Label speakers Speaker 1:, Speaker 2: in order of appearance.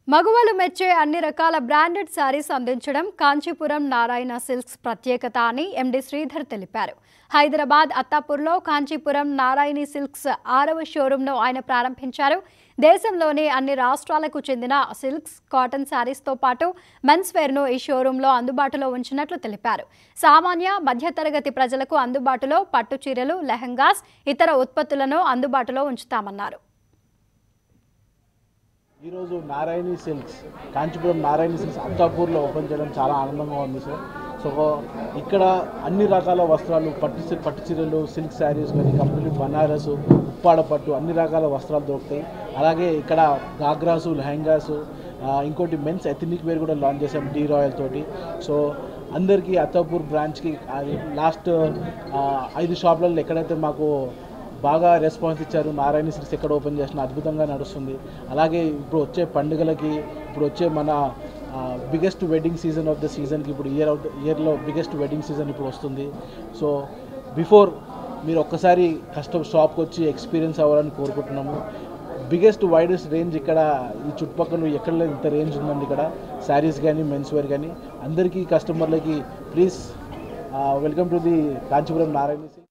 Speaker 1: మగువలు మెచ్చే అన్ని రకాల బ్రాండెడ్ శారీస్ అందించడం కాంచీపురం నారాయణ సిల్క్స్ ప్రత్యేకత అని ఎండి శ్రీధర్ తెలిపారు హైదరాబాద్ అత్తాపూర్లో కాంచీపురం నారాయణి సిల్క్స్ ఆరవ షోరూంను ఆయన ప్రారంభించారు దేశంలోని అన్ని రాష్ట్రాలకు చెందిన సిల్క్స్ కాటన్ శారీస్తో పాటు మెన్స్ వేర్ను ఈ షోరూంలో అందుబాటులో ఉంచినట్లు తెలిపారు సామాన్య మధ్యతరగతి ప్రజలకు అందుబాటులో పట్టు చీరలు లెహంగాస్ ఇతర ఉత్పత్తులను అందుబాటులో ఉంచుతామన్నారు
Speaker 2: ఈరోజు నారాయణి సిల్క్స్ కాంచీపురం నారాయణి సిల్క్స్ అత్తాపూర్లో ఓపెన్ చేయడం చాలా ఆనందంగా ఉంది సార్ సో ఇక్కడ అన్ని రకాల వస్త్రాలు పట్టు చీ- పట్టు చీరలు సిల్క్ శారీస్ కానీ కంప్లీట్ బనారస్ ఉప్పాడ పట్టు అన్ని రకాల వస్త్రాలు దొరుకుతాయి అలాగే ఇక్కడ గాగ్రాసు లెహంగాసు ఆ, ఇంకోటి మెన్స్ ఎథనిక్ వేర్ కూడా లాంచ్ చేసాం డీ రాయల్ తోటి సో అందరికీ అత్తాపూర్ బ్రాంచ్కి లాస్ట్ ఐదు షాపులలో ఎక్కడైతే మాకు బాగా రెస్పాన్స్ ఇచ్చారు నారాయణ సిల్క్స్ ఎక్కడ ఓపెన్ చేసినా అద్భుతంగా నడుస్తుంది అలాగే ఇప్పుడు వచ్చే పండుగలకి ఇప్పుడు వచ్చే మన biggest wedding season of the సీజన్కి ఇప్పుడు ఇయర్ అవుట్ ఇయర్లో బిగ్గెస్ట్ వెడ్డింగ్ సీజన్ ఇప్పుడు వస్తుంది సో బిఫోర్ మీరు ఒక్కసారి కస్టమ్ షాప్కి వచ్చి ఎక్స్పీరియన్స్ అవ్వాలని కోరుకుంటున్నాము బిగ్గెస్ట్ వైడెస్ట్ రేంజ్ ఇక్కడ ఈ చుట్టుపక్కల ఎక్కడ లేదు ఇంత రేంజ్ ఉందండి ఇక్కడ శారీస్ కానీ మెన్స్ వేర్ కానీ అందరికీ కస్టమర్లకి please welcome to the Kanchipuram Narayana silks